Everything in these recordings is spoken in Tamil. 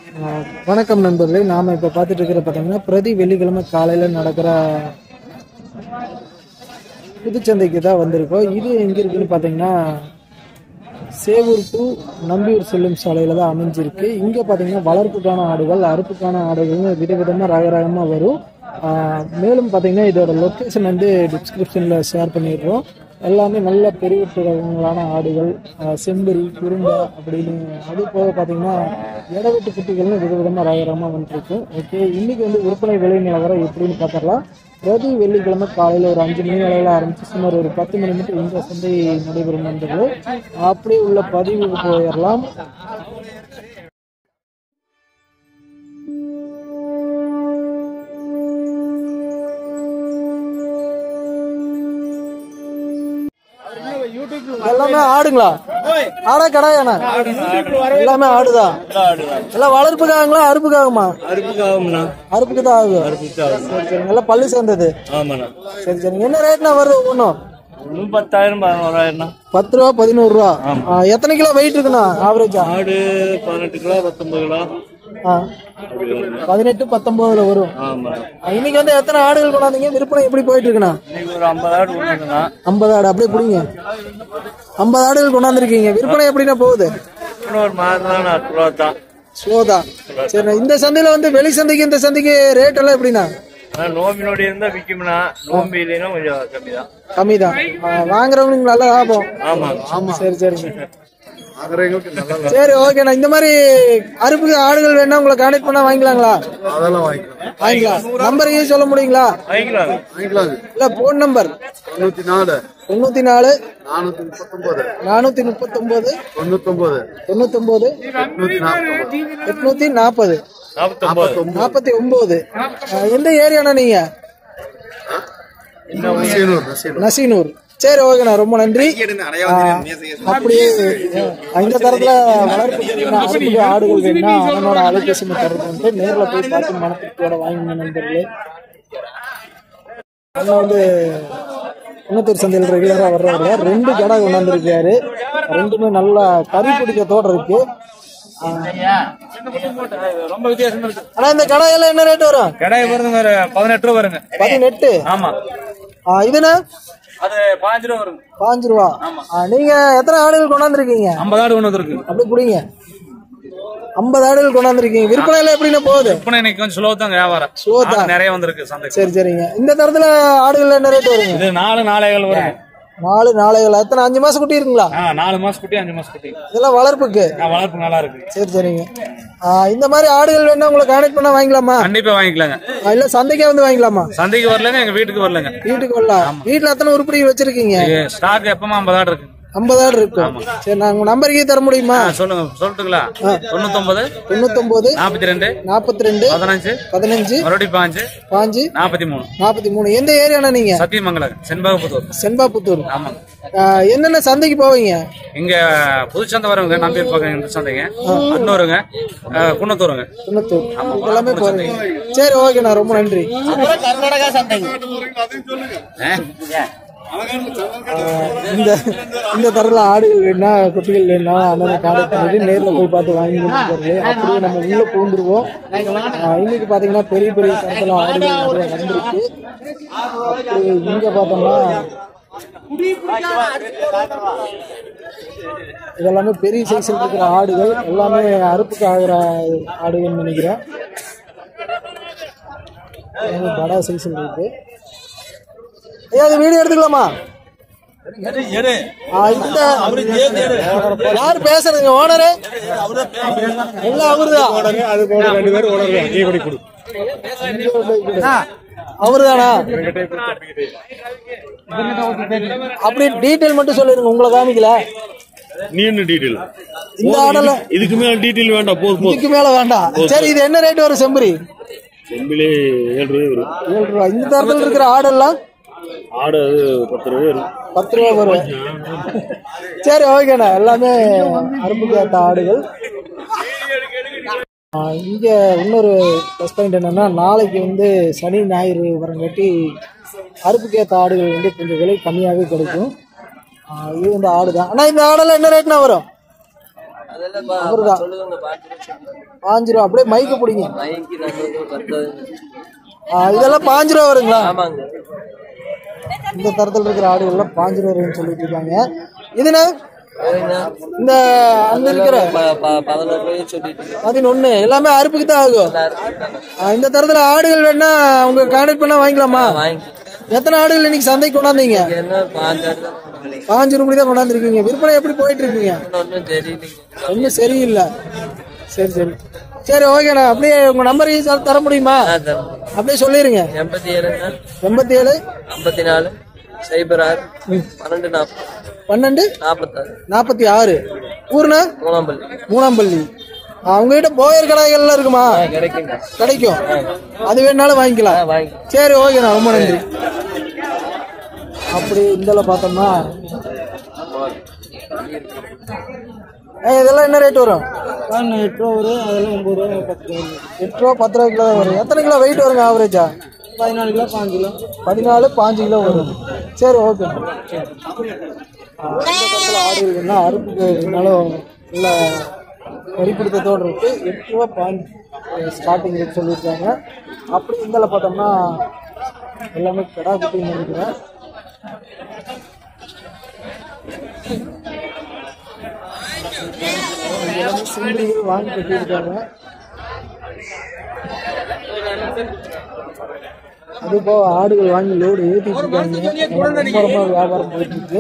ஆஹ் வணக்கம் நண்பர்களே நாம இப்ப பார்த்துட்டு இருக்கிற பார்த்தீங்கன்னா பிரதி வெள்ளிக்கிழமை காலையில நடக்கிற புதுச்சந்தைக்கு தான் வந்திருக்கோம் இது எங்க இருக்குன்னு பார்த்தீங்கன்னா சேவூர் டு நம்பியூர் செல்லும் சாலையில தான் அமைஞ்சிருக்கு இங்க பார்த்தீங்கன்னா வளர்ப்புக்கான ஆடுகள் அறுப்புக்கான ஆடுகள்னு விதவிதமா ரக ரகமா வரும் ஆஹ் மேலும் பார்த்தீங்கன்னா இதோட லொக்கேஷன் வந்து டிஸ்கிரிப்ஷன்ல ஷேர் பண்ணிடுறோம் எல்லாமே நல்ல பெரிய ரகங்களான ஆடுகள் ஆஹ் செம்பரி குறும்பை அப்படின்னு அது போக பார்த்தீங்கன்னா இடவெட்டு குட்டிகள்னு விதவிதமாக ரகரமாக வந்துருக்கு ஓகே இன்னைக்கு வந்து விற்பனை விலை நிலவரம் எப்படின்னு பார்த்துடலாம் பிரதி வெள்ளிக்கிழமை காலையில் ஒரு அஞ்சு மணி அளவில் ஆரம்பிச்சு சுமார் ஒரு பத்து மணி மட்டும் இந்த சந்தை நடைபெறும் நண்பர்களே அப்படியே உள்ள பதிவுக்கு போயிடலாம் எல்லாமே ஆடுங்களா ஆடா கடாயாண்ணா எல்லாமே ஆடுதான் எல்லாம் வளர்ப்புக்காகங்களா அறுப்புக்காகமா அறுப்புக்காகும்ண்ணா அறுப்புக்கு தான் ஆகும் அறுப்புக்காகும் சரி சரி நல்லா பல்லு சேர்ந்தது ஆமாண்ணா சரி சரி என்ன ரேட்னா வருது ஒன்றும் ஒன்றும் பத்தாயிரம் பதினோராயிரம்ண்ணா பத்து ரூபா பதினோரு ரூபா ஆ, எத்தனை கிலோ வெயிட் இருக்குண்ணா ஆவரேஜா ஆடு பதினெட்டு கிலோ பத்தொன்பது கிலோ ஆ அப்படி வரும்ண்ணா பதினெட்டு பத்தொன்பதுல வரும் ஆமாண்ணா ஆ, இன்னைக்கு வந்து எத்தனை ஆடுகள் கொண்டாந்தீங்க விற்பனை எப்படி போயிட்டு இருக்குண்ணா இன்னைக்கு ஒரு ஐம்பது ஆடு கொண்டுண்ணா ஐம்பது ஆடு அப்படியே பிடிங்க ஐம்பது ஆடுகள் கொண்டாந்துருக்கீங்க விற்பனை எப்படிண்ணா போகுது இன்னும் ஒரு மாதம் தான் அறுபது ரூபா தான் ஸ்லோதா சரிண்ணா இந்த சந்தையில வந்து வெளி சந்தைக்கு இந்த சந்தைக்கு ரேட் எல்லாம் எப்படிண்ணா ஆனால் நோம்பினோட இருந்தால் விற்கும்ண்ணா நோம்பி இல்லைன்னா கொஞ்சம் கம்மி தான் கம்மி தான் வாங்குறவங்களுக்கு நல்ல லாபம் ஆமாங்க சரி சரிங்க சரி ஓகேண்ணா இந்த மாதிரி அறுப்புக்கு ஆடுகள் வேணா உங்களை கான்டாக்ட் பண்ணா வாங்கிக்கலாங்களா அதெல்லாம் வாங்கிக்கலாம் வாங்கிக்கலாம் நம்பர் யூஸ் சொல்ல முடியுங்களா வாங்கிக்கலாம் வாங்கிக்கலாங்க இல்ல போன் நம்பர் தொண்ணூத்தி நாலு தொண்ணூத்தி நாலு நானூத்தி முப்பத்தொன்பது நானூத்தி முப்பத்தொன்பது தொண்ணூத்தொன்பது தொண்ணூத்தொன்பது எட்நூத்தி நாற்பது எட்நூத்தி நாற்பது நாற்பத்தொம்பது நாற்பத்தி ஒன்பது எந்த ஏரியாண்ணா நீங்க நசீனூர் நசீனூர் நசீனூர் சரி ஓகேண்ணா ரொம்ப நன்றி ஆ, அப்படியே ஆ, இந்த தரத்துல வளர்ப்பு அறுபது ஆடுகள் வேணும்னா அவனோட அலைபேசி தரது வந்து நேர்ல போய் பார்த்து மனத்திற்கோட வாங்கிங்க நண்பர்களே அண்ணன் வந்து குன்னத்தூர் சந்தையில் ரெகுலரா வர்றவங்க ரெண்டு கடை கொண்டாந்துருக்காரு ரெண்டுமே நல்லா கறி பிடிக்கத்தோட இருக்கு ஆ, ரொம்ப வித்தியாசம் இருக்கு ஆனா இந்த கடையெல்லாம் என்ன ரேட் வரும் கடை வருதுங்க ஒரு பதினெட்டு ரூபா வருங்க பதினெட்டு ஆமா ஆ, இதுனா அது பாஞ்சு ரூபா வருங்க பாஞ்சு ரூபா ஆ, நீங்க எத்தனை ஆடுகள் கொண்டாந்துருக்கீங்க ஐம்பது ஆடு கொண்டு வந்துருக்கு அப்படி பிடிங்க ஐம்பது ஆடுகள் கொண்டாந்துருக்கீங்க விற்பனை எல்லாம் எப்படின்னு போகுது விற்பனை இன்னைக்கு கொஞ்சம் ஸ்லோ தாங்க வியாபாரம் Slow தான். ஆடு நிறைய வந்திருக்கு சந்தைக்கு சரி சரிங்க இந்த தரத்துல ஆடுகள் என்ன ரேட் வருங்க இது நாலு நாளைகள் வருங்க நாலு நாளைகள் எத்தனை அஞ்சு மாசம் குட்டி இருக்குங்களா ஆ நாலு மாசம் குட்டி அஞ்சு மாசம் குட்டி இதெல்லாம் வளர்ப்புக்கு ஆ, வளர்ப்பு நல்லா இருக்கு சரி சரிங்க ஆ, இந்த மாதிரி ஆடுகள் வேணா உங்களை கான்டாக்ட் பண்ணா வாங்கிக்கலாமா கண்டிப்பா வாங்கிக்கலாங்க ஆ, இல்ல சந்தைக்கே வந்து வாங்கிக்கலாமா சந்தைக்கு வரலங்க எங்க வீட்டுக்கு வரலங்க வீட்டுக்கு வரலாம் வீட்டுல எத்தனை உருப்படி வச்சிருக்கீங்க ஸ்டாக் எப்பமா ஐம்பது ஆடு இருக்கு ஐம்பது ஆடு இருக்கும் சரி நான் உங்க நம்பருக்கே தர முடியுமா ஆ, சொல்லுங்க சொல்லட்டுங்களா தொண்ணூத்தொன்பது தொண்ணூத்தொன்பது நாற்பத்தி ரெண்டு நாற்பத்தி ரெண்டு பதினஞ்சு பதினஞ்சு மறுபடியும் பாஞ்சு பாஞ்சு நாற்பத்தி மூணு நாற்பத்தி மூணு எந்த ஏரியாண்ணா நீங்க சத்தியமங்கலம் செண்பகப்புத்தூர் செண்பாபுத்தூர் ஆமாங்க ஆ, என்னென்ன சந்தைக்கு போவீங்க இங்க புதுச்சந்தை வரவங்க நம்பி இருப்பாங்க இந்த சந்தைங்க அன்னூருங்க ஆ, குன்னத்தூருங்க குன்னத்தூர் எல்லாமே போறீங்க சரி ஓகேண்ணா ரொம்ப நன்றி இந்த இந்த தரல ஆடுகள் வேணா குட்டிகள் வேணா அண்ணனை காடை பண்ணி நேர்ல போய் பார்த்து வாங்கி கொடுத்துருது அப்படியே நம்ம உள்ள பூந்துருவோம் ஆஹ் இன்னைக்கு பாத்தீங்கன்னா பெரிய பெரிய தரத்துல ஆடுகள் நிறைய வந்திருக்கு அப்படியே இங்க பார்த்தோம்னா இதெல்லாமே பெரிய சைஸில் இருக்கிற ஆடுகள் எல்லாமே அறுப்புக்கு ஆகிற ஆடுகள்னு நினைக்கிறேன் எல்லாமே படா சைஸில் இருக்கு ஐயா அது வீடியோ எடுத்துக்கலாமா ஆ, இந்த யார் பேசுறதுங்க ஓனரு எல்லாம் அவருதான் அவருதானா அப்படி டீட்டெயில் மட்டும் சொல்லிருங்க உங்களை காமிக்கல நீ என்ன டீட்டெயில் இந்த ஆடல இதுக்கு மேல டீட்டெயில் வேண்டாம் போதும் போதும் இதுக்கு மேல வேண்டாம் சரி இது என்ன ரேட் வரும் செம்பரி செம்பிலே ஏழு ரூபாய் வரும் ஏழு ரூபா இந்த தரத்தில் இருக்கிற ஆடெல்லாம் ஆடு அது பத்து ரூபாய் வரும் பத்து ரூபா வரும் சரி ஓகேண்ணா எல்லாமே அருப்புக்கு ஏற்ற ஆடுகள் ஆ, இங்க இன்னொரு ப்ளஸ் பாயிண்ட் என்னன்னா நாளைக்கு வந்து சனி ஞாயிறு வரங்காட்டி அறுப்புக்கு ஏற்ற ஆடுகள் வந்து கொஞ்சம் விலை கம்மியாகவே கிடைக்கும் ஆ, இது வந்து ஆடு தான் ஆனால் இந்த ஆடெல்லாம் என்ன ரேட்னா வரும் அதெல்லாம் பா- அவர்தான். சொல்லுங்க பாத்து பாஞ்சு ரூபா அப்படியே மைக்க பிடிங்க மயங்கி நம்ம பத்து ஆ, இதெல்லாம் பாஞ்சு ரூபா வருங்களா ஆமாங்க இந்த தரத்தில் இருக்கிற ஆடுகள்லாம் பாஞ்சு ரூபா வரும்னு சொல்லிட்டு இருக்காங்க இதுனா சரிண்ணா. இந்த அங்க இருக்கிற ப- ப- பதினோரு ரூபாய் சொல்லிட்டு பதினொன்னு எல்லாமே அறுப்புக்கு தான் ஆகும் ஆ, இந்த தரத்துல ஆடுகள் வேணா உங்க கான்டாக்ட் பண்ணா வாங்கிக்கலாமா வாங்கி எத்தனை ஆடுகள் இன்னைக்கு சந்தைக்கு கொண்டாந்தீங்க என்ன பாஞ்சு தான் பாஞ்சு ரூபாய் தான் கொண்டாந்துருக்கீங்க விற்பனை எப்படி போயிட்டு இருக்கீங்க ஒன்றும் தெரியலைங்க ஒன்றும் சரியில்லை சரி சரி சரி ஓகேண்ணா அப்படியே உங்க நம்பர் தர முடியுமா ஆ, தரேன். அப்படியே சொல்லிருங்க எண்பத்தி ஏழுங்க எண்பத்தி ஏழு ஐம்பத்தி நாலு சைபர் ஆறு பன்னெண்டு நாற்பது பன்னெண்டு நாற்பத்தாறு நாற்பத்தி ஆறு ஊர்னா மூணாம்பள்ளி மூணாம்பள்ளி ஆ, உங்ககிட்ட போயர் கடாய்கள்லாம் இருக்குமா ஆ, கிடைக்குங்க கிடைக்கும் அது வேணாலும் வாங்கிக்கலாம் ஆ, வாங்கி சரி ஓகேண்ணா ரொம்ப நன்றி அப்படி இந்தல பார்த்தோம்னா ஏய், இதெல்லாம் என்ன ரேட் வரும் எட்டு ரூபா வரும் அதெல்லாம் ஒன்பது ரூபா பத்து ரூபா எட்டு ரூபா பத்து ரூபா கிலோ தான் வரும் எத்தனை கிலோ வெயிட் வருங்க ஆவரேஜா பதினாலு கிலோ பாஞ்சு கிலோ பதினாலு பாஞ்சு கிலோ வரும் சரி ஓகே ஆடுகள் என்ன அறுப்புக்கு இருந்தாலும் நல்ல வரிப்பிடித்தத்தோடு இருக்கு எட்டு ரூபா பாஞ்சு ஸ்டார்டிங் ரேட் சொல்லியிருக்காங்க அப்படி இதில் பார்த்தோம்னா எல்லாமே கடா குட்டின்னு நினைக்கிறேன் எல்லாமே சிங்கிள் வாங்கி கட்டியிருக்காங்க அது போக ஆடுகள் வாங்கி லோடு ஏற்றிட்டு இருக்காங்க ரொம்ப ரொம்ப வியாபாரம் போயிட்டு இருக்கு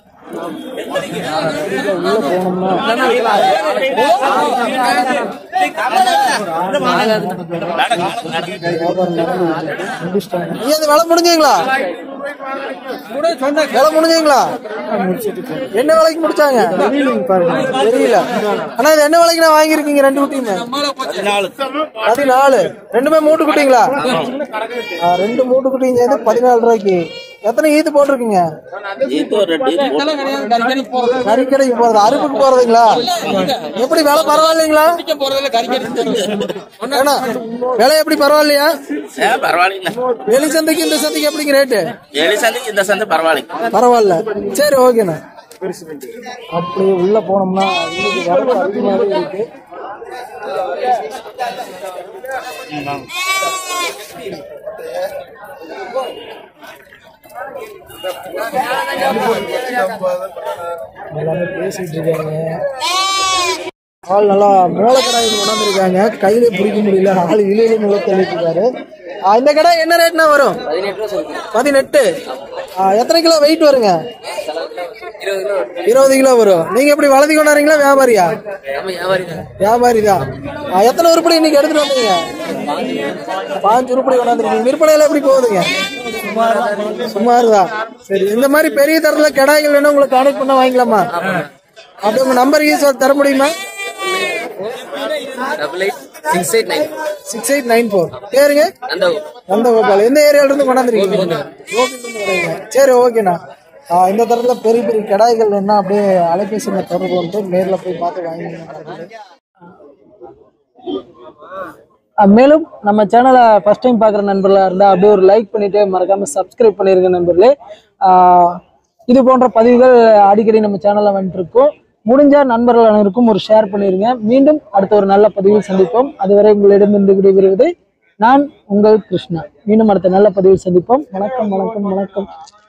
உள்ள போனோம்னா வியாபாரம் நடந்துகிட்டு இருக்கு. முடிச்சிட்டாங்க. ஐயா, இது வேலை முடிஞ்சுங்களா வேலை முடிஞ்சுங்களா என்ன விலைக்கு முடிச்சாங்க தெரியல ஆனா இது என்ன விலைக்கு நான் வாங்கியிருக்கீங்க ரெண்டு குட்டியுமே பதினாலு ரெண்டுமே மூட்டு குட்டிங்களா ஆ, ரெண்டு மூட்டு குட்டியும் சேர்ந்து பதினாலு ரூபாய்க்கு எத்தனை ஈத்து போட்டிருக்கீங்க கறிக்கடைக்கு போறது அறுப்புக்கு போறதுங்களா எப்படி விலை பரவாயில்லைங்களா ஏண்ணா, விலை எப்படி பரவாயில்லையா பரவாயில்லைங்க வெளி சந்தைக்கு இந்த சந்தைக்கு எப்படிங்க ரேட்டு ஏழு சந்தைக்கு இந்த சந்தை பரவாயில்லைங்க பரவாயில்ல சரி ஓகேண்ணா அப்படியே உள்ள போனோம்னா இன்னைக்கு வரப்பு அதிகமாகவே இருக்கு எல்லாமே பேசிட்டு இருக்காங்க ஆள் நல்லா மூலக்கடாய் கொண்டாந்துருக்காங்க கையில பிடிக்க முடியல ஆள் இலையில முள்ள தள்ளிட்டு இருக்காரு ஆ, இந்த கடை என்ன ரேட்னா வரும் பதினெட்டு ரூபா சொல்லுங்க பதினெட்டு ஆ, எத்தனை கிலோ வெயிட் வருங்க இருபது கிலோ இருபது கிலோ வரும் நீங்க எப்படி வளர்த்தி கொண்டாடுறீங்களா வியாபாரியா நம்ம வியாபாரி தான் வியாபாரி தான் ஆ, எத்தனை உருப்படி இன்னைக்கு எடுத்துட்டு வந்தீங்க பாஞ்சு உருப்படி கொண்டாந்துருக்கீங்க விற்பனையில எப்படி போகுதுங்க சுமார் தான் சரி இந்த மாதிரி பெரிய தரத்துல கடாய்கள் வேணும் உங்களுக்கு கான்டாக்ட் பண்ண வாங்கிக்கலாமா அப்படி உங்க நம்பர் ஈஸியாக தர முடியுமா double eight six eight nine six eight nine four பேருங்க அந்த நந்தகோபால் எந்த ஏரியால இருந்து கொண்டாந்துருக்கீங்க கோபிலிருந்து வரீங்க. சரி ஓகேண்ணா ஆ, இந்த தரத்துல பெரிய பெரிய கடாய்கள் என்ன அப்படியே அலைபேசியில தொடர்பு வந்து நேர்ல போய் பார்த்து வாங்கிக்கணும் மேலும் நம்ம சேனலை ஃபர்ஸ்ட் டைம் பார்க்குற நண்பர்களாக இருந்தால் அப்படியே ஒரு லைக் பண்ணிட்டு மறக்காம சப்ஸ்கிரைப் பண்ணிருங்க நண்பர்களே ஆ, இது போன்ற பதிவுகள் அடிக்கடி நம்ம சேனலில் வந்துட்டு இருக்கோம் முடிஞ்ச நண்பர்கள் அனைவருக்கும் ஒரு ஷேர் பண்ணிருங்க மீண்டும் அடுத்த ஒரு நல்ல பதிவில் சந்திப்போம் அதுவரை உங்களிடமிருந்து விடைபெறுவது நான் உங்கள் கிருஷ்ணா மீண்டும் அடுத்த நல்ல பதிவில் சந்திப்போம் வணக்கம் வணக்கம் வணக்கம்